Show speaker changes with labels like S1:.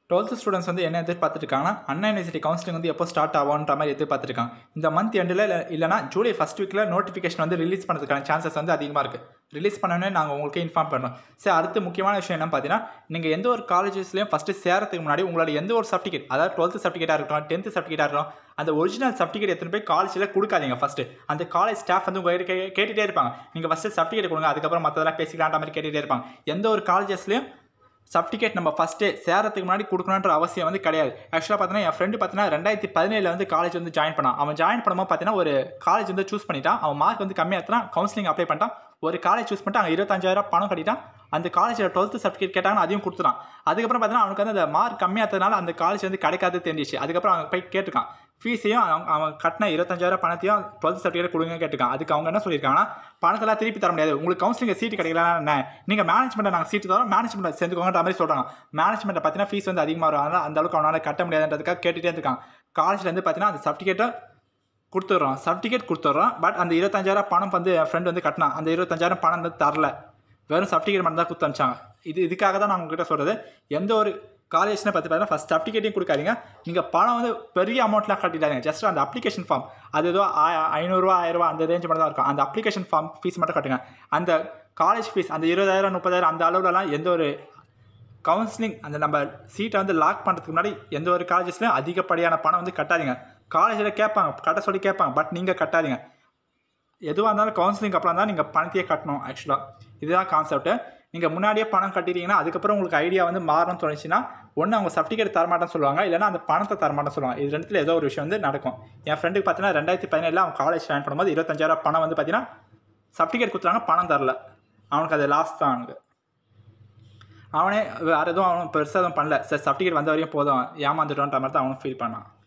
S1: twelfth students வந்து என்ன எதிர்பார்த்துருக்காங்கன்னா அண்ணா university counselling வந்து எப்போ ஸ்டார்ட் ஆகும்ன்ற மாதிரி எதிர்பார்த்துருக்காங்க இந்த மந்த் எண்டில் இல்லை இல்லைனா ஜூலை ஃபஸ்ட் வீக்கில் நோட்டிஃபிகேஷன் வந்து ரிலீஸ் பண்ணுறதுக்கான சான்சஸ் வந்து அதிகமாக இருக்குது ரிலீஸ் பண்ணோன்னே நாங்கள் உங்களுக்கு இன்ஃபார்ம் பண்ணோம் சரி அடுத்து முக்கியமான விஷயம் என்ன பார்த்தீங்கன்னா நீங்கள் எந்த ஒரு காலேஜஸ்லையும் ஃபஸ்ட்டு சேரத்துக்கு முன்னாடி உங்களோட எந்த ஒரு சர்டிஃபிகேட் அதாவது டுவெல்த் சர்டிஃபிகேட்டாக இருக்கட்டும் டென்த் சர்டிஃபிகேட்டாக இருக்கட்டும் அந்த ஒரிஜினல் சர்டிஃபிகேட் எத்தனை போய் காலேஜில் கொடுக்காதீங்க ஃபஸ்ட்டு அந்த காலேஜ் ஸ்டாஃப் வந்து உங்கள்கிட்ட கே கேட்டுகிட்டே இருப்பாங்க நீங்கள் ஃபஸ்ட்டு சர்டிஃபிகேட் கொடுங்க அதுக்கப்புறம் மற்றதெல்லாம் பேசிக்கலான்ற மாதிரி கேட்டுகிட்டே இருப்பாங்க எந்த ஒரு காலேஜஸ்லையும் சர்டிஃபிகேட் நம்ம ஃபஸ்ட்டே சேரத்துக்கு முன்னாடி கொடுக்கணுன்ற அவசியம் வந்து கிடையாது ஆக்சுவலாக பார்த்தீங்கன்னா என் ஃப்ரெண்டு பார்த்தீங்கன்னா ரெண்டாயிரத்தி பதினேழில் வந்து காலேஜ் வந்து ஜாயின் பண்ணான் அவன் ஜாயின் பண்ணும்போது பார்த்தீங்கன்னா ஒரு காலேஜ் வந்து சூஸ் பண்ணிட்டான் அவன் மார்க் வந்து கம்மியாக இருந்தால் கவுன்சிலிங் அப்ளை பண்ணிட்டான் ஒரு காலேஜ் சூஸ் பண்ணிட்டு அங்கே இருபத்தஞ்சாயிரம் பணம் கட்டிட்டான் அந்த காலேஜில் டுவெல்த்து சர்டிஃபிகேட் கேட்டாங்கன்னு அதையும் கொடுத்துட்டான் அதுக்கப்புறம் பார்த்தீங்கன்னா அவனுக்கு வந்து அந்த மார்க் கம்மியாக இருந்ததுனால அந்த காலேஜ் வந்து கிடைக்காது தெரிஞ்சிச்சு அதுக்கப்புறம் அவன் போய் கேட்டுக்கான் ஃபீஸையும் அவன் அவன் கட்டின இருபத்தஞ்சாயிரம் பணத்தையும் டுவெல்த் சர்டிஃபிகேட் கொடுங்க கேட்டுக்கான் அதுக்கு அவங்க என்ன சொல்லியிருக்காங்கன்னா பணத்தெல்லாம் திருப்பி தர முடியாது உங்களுக்கு கவுன்சிலிங் சீட்டு கிடைக்கலன்னா என்ன நீங்கள் மேனேஜ்மெண்ட்டை நாங்கள் சீட்டு தரோம் மேனேஜ்மெண்ட் சேர்ந்துக்கோங்கன்ற மாதிரி சொல்கிறாங்க மேனேஜ்மெண்ட்டை பார்த்தீங்கன்னா ஃபீஸ் வந்து அதிகமாக வரும் அதனால் அந்த அளவுக்கு அவனால் கட்ட முடியாதுன்றதுக்காக கேட்டுகிட்டே இருக்காங்க காலேஜ்லேருந்து பார்த்தீங்கன்னா அந்த சர்டிஃபிகேட்டை கொடுத்துட்றோம் சர்டிஃபிகேட் கொடுத்துட்றோம் பட் அந்த இருபத்தஞ்சாயிரம் பணம் வந்து என் ஃப்ரெண்ட் வந்து கட்டினான் அந்த இருபத்தஞ்சாயிரம் பணம் வந்து தரல வெறும் சர்டிஃபிகேட் மட்டும் தான் கொடுத்து அனுப்பிச்சாங்க இது இதுக்காக தான் நான் உங்ககிட்ட சொல்கிறது எந்த ஒரு காலேஜ்னு பார்த்து பார்த்தீங்கன்னா ஃபஸ்ட் சர்டிஃபிகேட்டையும் கொடுக்காதீங்க நீங்கள் பணம் வந்து பெரிய அமௌண்ட்லாம் கட்டிடாதீங்க ஜஸ்ட் அந்த அப்ளிகேஷன் ஃபார்ம் அது ஏதோ ஆ- ஐநூறுரூவா ஆயிரரூவா அந்த ரேஞ்ச் மட்டும் தான் இருக்கும் அந்த அப்ளிகேஷன் ஃபார்ம் ஃபீஸ் மட்டும் கட்டுங்க அந்த காலேஜ் ஃபீஸ் அந்த இருபதாயிரம் முப்பதாயிரம் அந்த அளவுலலாம் எந்த ஒரு கவுன்சிலிங் அந்த நம்ம சீட்டை வந்து லாக் பண்ணுறதுக்கு முன்னாடி எந்த ஒரு காலேஜஸ்லையும் அதிகப்படியான பணம் வந்து கட்டாதீங்க காலேஜில் கேட்பாங்க கட்ட சொல்லி கேட்பாங்க பட் நீங்கள் கட்டாதீங்க எதுவாக இருந்தாலும் கவுன்சிலிங் அப்புறம் தான் நீங்கள் பணத்தையே கட்டணும் ஆக்சுவலாக இதுதான் கான்செப்ட்டு நீங்கள் முன்னாடியே பணம் கட்டிட்டீங்கன்னா அதுக்கப்புறம் உங்களுக்கு ஐடியா வந்து மாறணும்னு தோணுச்சுன்னா ஒன்று அவங்க சர்டிஃபிகேட் தரமாட்டேன்னு சொல்லுவாங்க இல்லைனா அந்த பணத்தை தரமாட்டேன்னு சொல்லுவாங்க இது ரெண்டுத்தில் ஏதோ ஒரு விஷயம் வந்து நடக்கும் என் ஃப்ரெண்டுக்கு பார்த்தீங்கன்னா ரெண்டாயிரத்தி பதினேழில் அவன் காலேஜ் ஜாயின் பண்ணும்போது இருபத்தஞ்சாயிரம் பணம் வந்து பார்த்தீங்கன்னா சர்டிஃபிகேட் கொடுத்தாங்க பணம் தரல அவனுக்கு அது லாஸ் தான் அவனுக்கு அவனே வேறு எதுவும் அவன் பெருசாக எதுவும் பண்ணல சார் சர்டிஃபிகேட் வந்த வரையும் போதும் ஏமாந்துட்டோன்ற மாதிரி தான் அவனும் ஃபீல் பண்ணான்